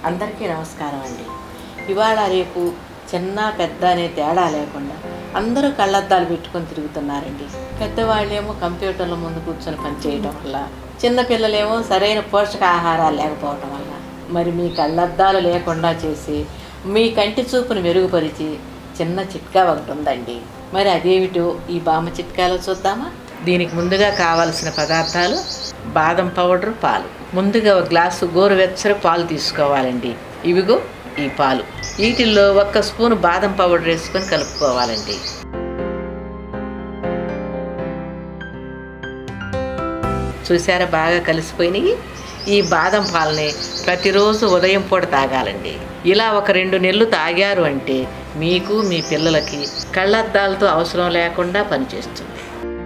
అందరికీ నమస్కారం అండి ఇవాళ రేపు చిన్న పెద్ద అనే తేడా లేకుండా అందరూ కళ్ళద్దాలు పెట్టుకొని తిరుగుతున్నారండి పెద్దవాళ్ళేమో కంప్యూటర్ల ముందు కూర్చొని పనిచేయడం వల్ల చిన్నపిల్లలేమో సరైన పోషకాహారాలు లేకపోవడం వల్ల మరి మీ కళ్ళద్దాలు లేకుండా చేసి మీ కంటి చూపును మెరుగుపరిచి చిన్న చిట్కా ఒకటి ఉందండి మరి అదేమిటో ఈ బామ్మ చిట్కాలో చూద్దామా దీనికి ముందుగా కావలసిన పదార్థాలు బాదం పౌడర్ పాలు ముందుగా ఒక గ్లాసు గోరువెచ్చని పాలు తీసుకోవాలండి ఇవిగో ఈ పాలు వీటిల్లో ఒక్క స్పూన్ బాదం పౌడర్ వేసుకొని కలుపుకోవాలండి చూసారా బాగా కలిసిపోయినాయి ఈ బాదం పాలని ప్రతిరోజు ఉదయం పూట తాగాలండి ఇలా ఒక రెండు నెలలు తాగారు అంటే మీకు మీ పిల్లలకి కళ్ళద్దాలతో అవసరం లేకుండా పనిచేస్తుంది